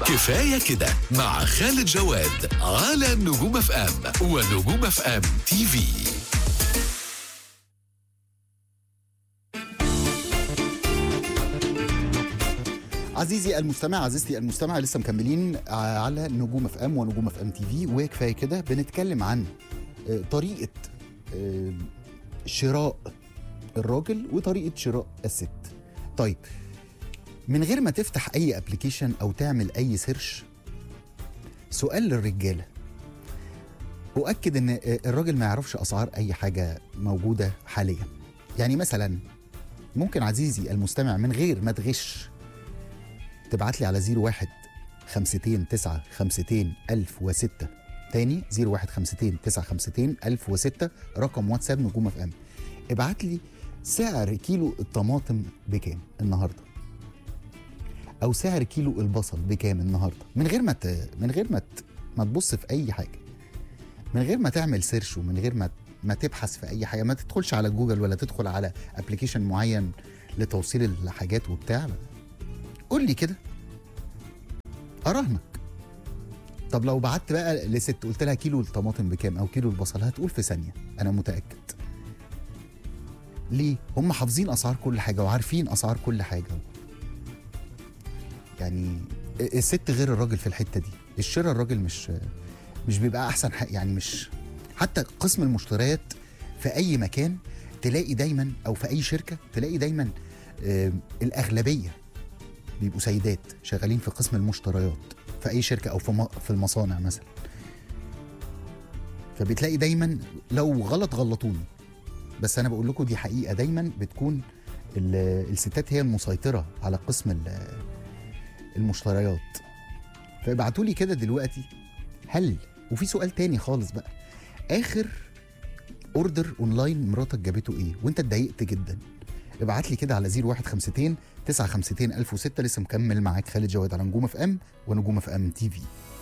كفاية كده مع خالد جواد على نجوم اف ام ونجوم اف ام تي في عزيزي المستمع عزيزتي المستمع لسه مكملين على نجوم اف ام ونجوم اف ام تي في وكفايه كده بنتكلم عن آه، طريقه آه، شراء الراجل وطريقه شراء الست طيب من غير ما تفتح اي ابلكيشن او تعمل اي سيرش سؤال للرجاله اؤكد ان آه، الراجل ما يعرفش اسعار اي حاجه موجوده حاليا يعني مثلا ممكن عزيزي المستمع من غير ما تغش تبعت لي على 01 52 9 52 1006 تاني 01 52 9 52 1006 رقم واتساب نجوم اف ام ابعت لي سعر كيلو الطماطم بكام النهارده او سعر كيلو البصل بكام النهارده من غير ما ت... من غير ما ت... ما تبص في اي حاجه من غير ما تعمل سيرش ومن غير ما ما تبحث في اي حاجه ما تدخلش على جوجل ولا تدخل على ابلكيشن معين لتوصيل الحاجات وبتاع قول لي كده اراهنك طب لو بعت بقى لست قلت لها كيلو الطماطم بكام او كيلو البصل هتقول في ثانيه انا متاكد ليه هم حافظين اسعار كل حاجه وعارفين اسعار كل حاجه يعني الست غير الراجل في الحته دي الشراء الراجل مش مش بيبقى احسن حق يعني مش حتى قسم المشتريات في اي مكان تلاقي دايما او في اي شركه تلاقي دايما آه، الاغلبيه بيبقوا سيدات شغالين في قسم المشتريات في اي شركه او في م- في المصانع مثلا فبتلاقي دايما لو غلط غلطوني بس انا بقول لكم دي حقيقه دايما بتكون ال- الستات هي المسيطره على قسم ال- المشتريات فابعتوا لي كده دلوقتي هل وفي سؤال تاني خالص بقى اخر اوردر اونلاين مراتك جابته ايه وانت اتضايقت جدا ابعت لي كده على 0152 952 1006 لسه مكمل معاك خالد جواد على نجوم اف ام ونجوم اف ام تي في